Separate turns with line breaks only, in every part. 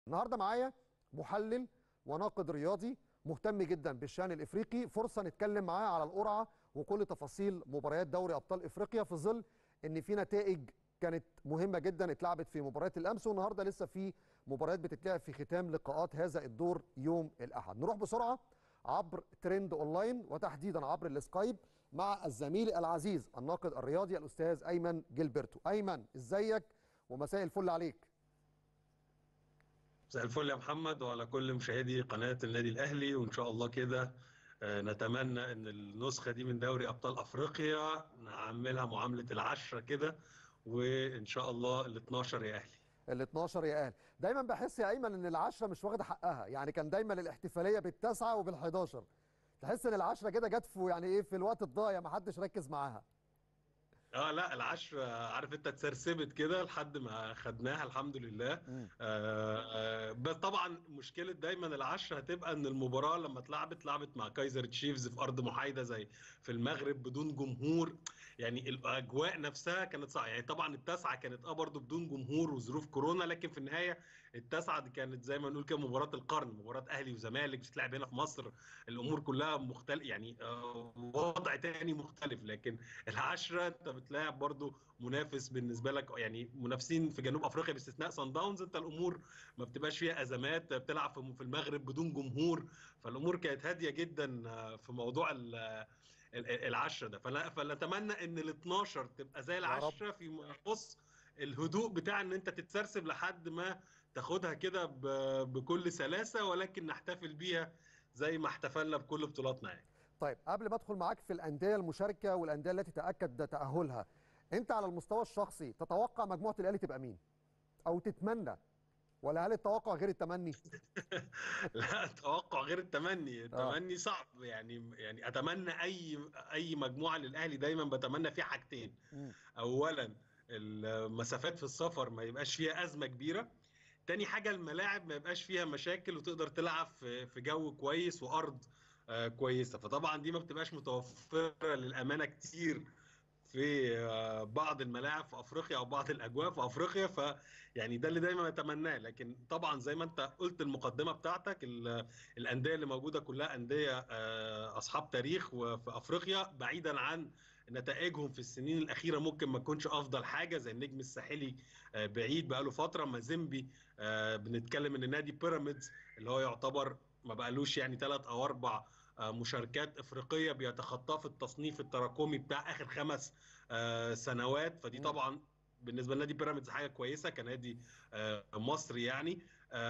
النهارده معايا محلل وناقد رياضي مهتم جدا بالشان الافريقي فرصه نتكلم معاه على القرعه وكل تفاصيل مباريات دوري ابطال افريقيا في ظل ان في نتائج كانت مهمه جدا اتلعبت في مباريات الامس والنهارده لسه في مباريات بتتلعب في ختام لقاءات هذا الدور يوم الاحد نروح بسرعه عبر ترند اونلاين وتحديدا عبر السكايب مع الزميل العزيز الناقد الرياضي الاستاذ ايمن جilberto ايمن ازيك ومساء الفل عليك
مساء الفل يا محمد وعلى كل مشاهدي قناة النادي الأهلي وإن شاء الله كده آه، نتمنى إن النسخة دي من دوري أبطال أفريقيا نعملها معاملة العشرة كده وإن شاء الله ال 12 يا أهلي
ال 12 يا اهل دايما بحس يا ايمن ان العشره مش واخده حقها يعني كان دايما الاحتفاليه بالتسعه وبال11 تحس ان العشره كده جت في يعني ايه في الوقت الضايع ما حدش ركز معاها
اه لا العشرة عارف انت اتسرسبت كده لحد ما خدناها الحمد لله آه آه بس طبعا مشكلة دايما العشرة هتبقى ان المباراة لما اتلعبت اتلعبت مع كايزر تشيفز في ارض محايدة زي في المغرب بدون جمهور يعني الاجواء نفسها كانت صعبة يعني طبعا التاسعة كانت اه برضه بدون جمهور وظروف كورونا لكن في النهاية التاسعة دي كانت زي ما نقول كده مباراة القرن مباراة اهلي وزمالك بتتلعب هنا في مصر الامور كلها مختلف يعني آه وضع تاني مختلف لكن العشرة انت بتلاعب برضو منافس بالنسبه لك يعني منافسين في جنوب افريقيا باستثناء سان داونز انت الامور ما بتبقاش فيها ازمات بتلعب في المغرب بدون جمهور فالامور كانت هاديه جدا في موضوع العشره ده فلا فنتمنى ان ال 12 تبقى زي العشره فيما يخص الهدوء بتاع ان انت تتسرسب لحد ما تاخدها كده بكل سلاسه ولكن نحتفل بيها زي ما احتفلنا بكل بطولاتنا يعني
طيب قبل ما ادخل معاك في الانديه المشاركه والانديه التي تاكد تاهلها انت على المستوى الشخصي تتوقع مجموعه الاهلي تبقى مين او تتمنى ولا هل التوقع غير التمني
لا التوقع غير التمني التمني آه. صعب يعني يعني اتمنى اي اي مجموعه للاهلي دايما بتمنى فيها حاجتين م. اولا المسافات في السفر ما يبقاش فيها ازمه كبيره تاني حاجه الملاعب ما يبقاش فيها مشاكل وتقدر تلعب في جو كويس وارض آه كويسه فطبعا دي ما بتبقاش متوفره للامانه كتير في آه بعض الملاعب في افريقيا او بعض الاجواء في افريقيا فيعني ده اللي دايما اتمناه لكن طبعا زي ما انت قلت المقدمه بتاعتك الانديه اللي موجوده كلها انديه آه اصحاب تاريخ وفي افريقيا بعيدا عن نتائجهم في السنين الاخيره ممكن ما تكونش افضل حاجه زي النجم الساحلي بعيد بقاله فتره مازيمبي بنتكلم ان نادي بيراميدز اللي هو يعتبر ما بقالوش يعني ثلاث او اربع مشاركات افريقيه بيتخطاه في التصنيف التراكمي بتاع اخر خمس سنوات فدي طبعا بالنسبه لنادي بيراميدز حاجه كويسه كنادي مصري يعني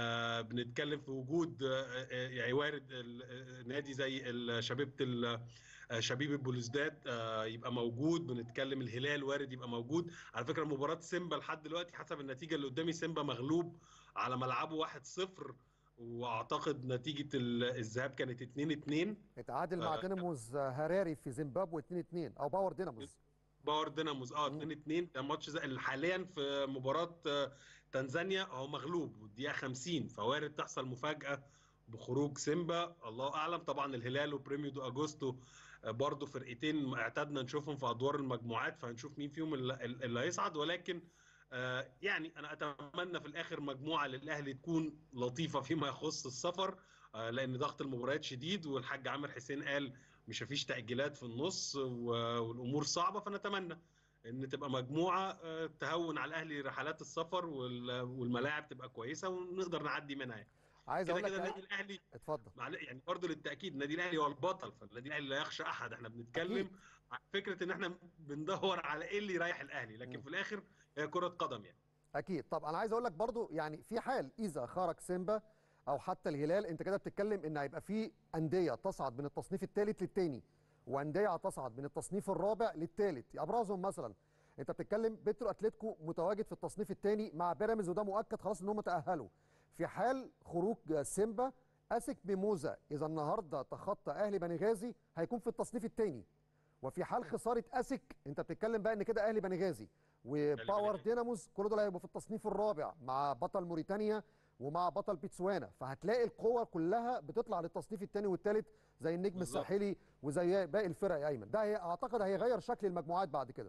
بنتكلم في وجود يعني وارد نادي زي شبيبه شبيبه بولوزداد يبقى موجود بنتكلم الهلال وارد يبقى موجود على فكره مباراه سيمبا لحد دلوقتي حسب النتيجه اللي قدامي سيمبا مغلوب على ملعبه 1-0 واعتقد نتيجه الذهاب كانت 2 2
اتعادل مع ديناموز هراري في زيمبابوي 2 2 او باور ديناموز
باور ديناموز اه 2 2 ده ماتش حاليا في مباراه تنزانيا هو مغلوب والدقيقه 50 فوارد تحصل مفاجاه بخروج سيمبا الله اعلم طبعا الهلال وبريميو دو اجوستو برضه فرقتين اعتدنا نشوفهم في ادوار المجموعات فهنشوف مين فيهم اللي هيصعد ولكن آه يعني انا اتمنى في الاخر مجموعه للاهلي تكون لطيفه فيما يخص السفر آه لان ضغط المباريات شديد والحاج عامر حسين قال مش مفيش تاجيلات في النص والامور صعبه فنتمنى ان تبقى مجموعه آه تهون على الاهلي رحلات السفر والملاعب تبقى كويسه ونقدر نعدي منها يعني.
عايز اقول لك
النادي الاهلي
اتفضل
يعني برضه للتاكيد النادي الاهلي هو البطل فالنادي الاهلي لا يخشى احد احنا بنتكلم عن فكره ان احنا بندور على ايه اللي يريح الاهلي لكن م. في الاخر هي كره قدم يعني
اكيد طب انا عايز اقول لك برضه يعني في حال اذا خرج سيمبا او حتى الهلال انت كده بتتكلم ان هيبقى في انديه تصعد من التصنيف الثالث للثاني وانديه هتصعد من التصنيف الرابع للثالث ابرزهم مثلا انت بتتكلم بيترو اتلتيكو متواجد في التصنيف الثاني مع بيراميدز وده مؤكد خلاص ان هم تاهلوا في حال خروج سيمبا اسك بموزا اذا النهارده تخطى اهلي بني غازي هيكون في التصنيف الثاني وفي حال خساره اسك انت بتتكلم بقى ان كده اهلي بني غازي وباور ديناموز كل دول هيبقوا في التصنيف الرابع مع بطل موريتانيا ومع بطل بيتسوانا فهتلاقي القوة كلها بتطلع للتصنيف الثاني والثالث زي النجم
بالظبط.
الساحلي وزي باقي الفرق يا ايمن ده هي اعتقد هيغير شكل المجموعات بعد كده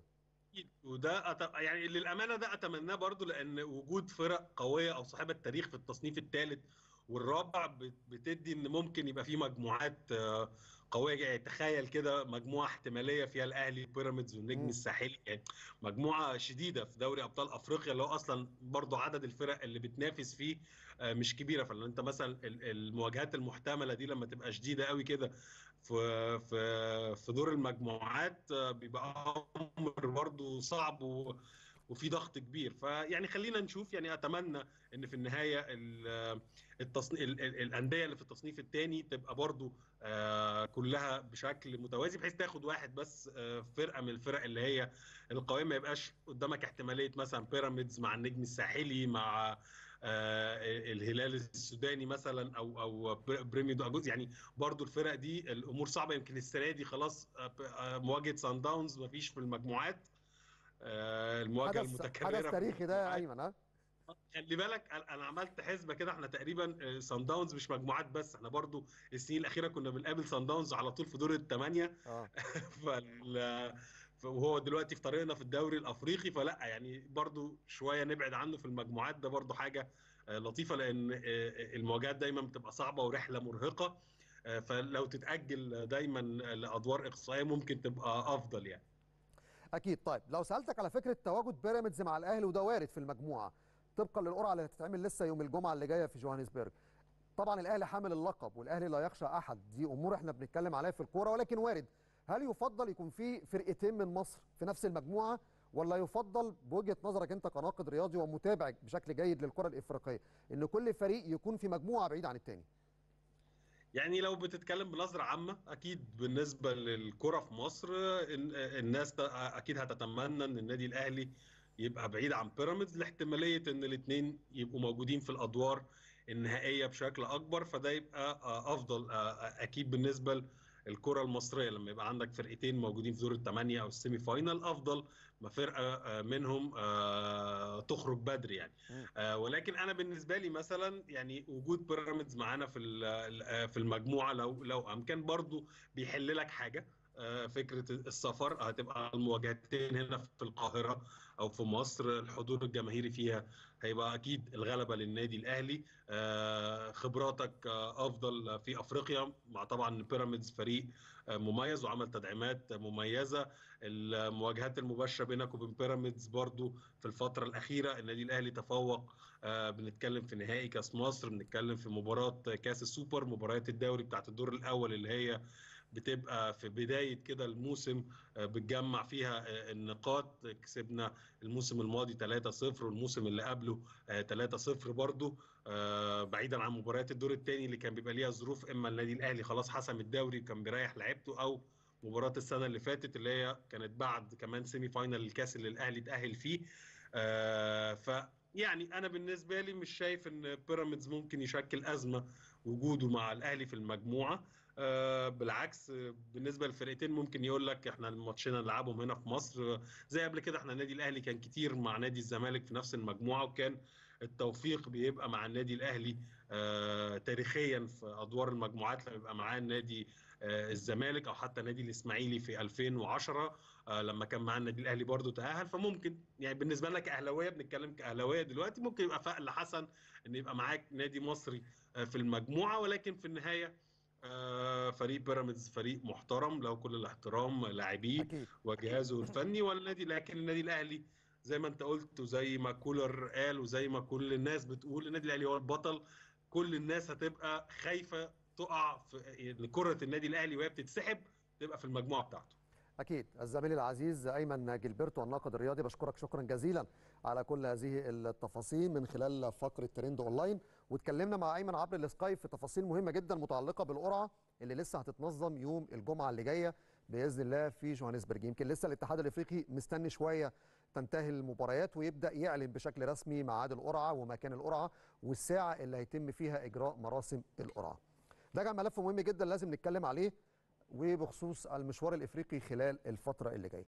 أكيد. وده أت... يعني للامانه ده اتمناه برضو لان وجود فرق قويه او صاحبه تاريخ في التصنيف الثالث والرابع بت- بتدي ان ممكن يبقى في مجموعات آه، قويه يعني تخيل كده مجموعه احتماليه فيها الاهلي بيراميدز والنجم
مم.
الساحلي يعني مجموعه شديده في دوري ابطال افريقيا اللي هو اصلا برضو عدد الفرق اللي بتنافس فيه آه، مش كبيره فلو انت مثلا ال- المواجهات المحتمله دي لما تبقى شديده قوي كده في في في دور المجموعات آه، بيبقى امر برضو صعب و وفي ضغط كبير فيعني خلينا نشوف يعني اتمنى ان في النهايه ال- التصنيف الانديه اللي في التصنيف الثاني تبقى برضو آه، كلها بشكل متوازي بحيث تاخد واحد بس آه، فرقه من الفرق اللي هي القويه ما يبقاش قدامك احتماليه مثلا بيراميدز مع النجم الساحلي مع آه، الهلال السوداني مثلا او او بريميو دو اجوز يعني برضو الفرق دي الامور صعبه يمكن السنه دي خلاص آه، آه، مواجهه سان داونز ما فيش في المجموعات آه، المواجهه
حدث
المتكرره
حدث
في
تاريخي ده يا
المجموعات.
ايمن ها
خلي بالك انا أنا عملت حسبه كده احنا تقريبا سان داونز مش مجموعات بس احنا برضو السنين الاخيره كنا بنقابل سان داونز على طول في دور الثمانيه
اه
فال ف- وهو دلوقتي في طريقنا في الدوري الافريقي فلا يعني برضو شويه نبعد عنه في المجموعات ده برضو حاجه آه، لطيفه لان آه، المواجهات دايما بتبقى صعبه ورحله مرهقه آه، فلو تتاجل دايما لادوار اقصائيه ممكن تبقى افضل يعني
اكيد طيب لو سالتك على فكره تواجد بيراميدز مع الاهلي وده وارد في المجموعه طبقا للقرعه اللي هتتعمل لسه يوم الجمعه اللي جايه في جوهانسبرج طبعا الاهلي حامل اللقب والاهلي لا يخشى احد دي امور احنا بنتكلم عليها في الكوره ولكن وارد هل يفضل يكون في فرقتين من مصر في نفس المجموعه ولا يفضل بوجهه نظرك انت كناقد رياضي ومتابع بشكل جيد للكره الافريقيه ان كل فريق يكون في مجموعه بعيد عن الثاني
يعني لو بتتكلم بنظرة عامة أكيد بالنسبة للكرة في مصر ال- الناس ت- أكيد هتتمنى إن النادي الأهلي يبقى بعيد عن بيراميدز لاحتمالية إن الاتنين يبقوا موجودين في الأدوار النهائية بشكل أكبر فده يبقى آه، أفضل آه، آه، أكيد بالنسبة للكرة المصرية لما يبقى عندك فرقتين موجودين في دور الثمانية أو السيمي فاينال أفضل ما فرقة آه، منهم آه، تخرج بدري يعني
مم.
آه، ولكن انا بالنسبه لي مثلا يعني وجود بيراميدز معانا في ال- آه، في المجموعه لو لو امكن برضو بيحل لك حاجه آه، فكره السفر هتبقى المواجهتين هنا في القاهره او في مصر الحضور الجماهيري فيها هيبقى اكيد الغلبه للنادي الاهلي آه، خبراتك آه، افضل في افريقيا مع طبعا بيراميدز فريق آه، مميز وعمل تدعيمات مميزه المواجهات المباشره بينك وبين بيراميدز برضو في الفتره الاخيره النادي الاهلي تفوق آه، بنتكلم في نهائي كاس مصر بنتكلم في مباراه كاس السوبر مباريات الدوري بتاعت الدور الاول اللي هي بتبقى في بدايه كده الموسم آه، بتجمع فيها آه، النقاط كسبنا الموسم الماضي 3-0 والموسم اللي قبله آه، 3-0 برضو آه، بعيدا عن مباريات الدور الثاني اللي كان بيبقى ليها ظروف اما النادي الاهلي خلاص حسم الدوري وكان بيريح لعيبته او مباراة السنة اللي فاتت اللي هي كانت بعد كمان سيمي فاينال الكاس اللي الاهلي اتأهل فيه آه، ف يعني انا بالنسبة لي مش شايف ان بيراميدز ممكن يشكل أزمة وجوده مع الاهلي في المجموعة آه، بالعكس آه، بالنسبة للفرقتين ممكن يقول لك احنا الماتشين اللي نلعبهم هنا في مصر آه، زي قبل كده احنا النادي الاهلي كان كتير مع نادي الزمالك في نفس المجموعة وكان التوفيق بيبقى مع النادي الاهلي آه، تاريخيا في ادوار المجموعات لما يبقى معاه النادي آه، الزمالك او حتى نادي الاسماعيلي في 2010 آه، لما كان معاه النادي الاهلي برضو تاهل فممكن يعني بالنسبه لنا كاهلاويه بنتكلم كاهلاويه دلوقتي ممكن يبقى فقل حسن ان يبقى معاك نادي مصري آه، في المجموعه ولكن في النهايه آه، فريق بيراميدز فريق محترم له كل الاحترام لاعبيه
اكيد
وجهازه الفني والنادي لكن النادي الاهلي زي ما انت قلت وزي ما كولر قال وزي ما كل الناس بتقول النادي الاهلي هو البطل كل الناس هتبقى خايفه تقع في إن كره النادي الاهلي وهي بتتسحب تبقى في المجموعه بتاعته
اكيد الزميل العزيز ايمن جilberto الناقد الرياضي بشكرك شكرا جزيلا على كل هذه التفاصيل من خلال فقره ترند اونلاين واتكلمنا مع ايمن عبر السكايب في تفاصيل مهمه جدا متعلقه بالقرعه اللي لسه هتتنظم يوم الجمعه اللي جايه باذن الله في جوهانسبرج يمكن لسه الاتحاد الافريقي مستني شويه تنتهي المباريات ويبدا يعلن بشكل رسمي ميعاد القرعه ومكان القرعه والساعه اللي هيتم فيها اجراء مراسم القرعه ده كان ملف مهم جدا لازم نتكلم عليه وبخصوص المشوار الافريقي خلال الفتره اللي جايه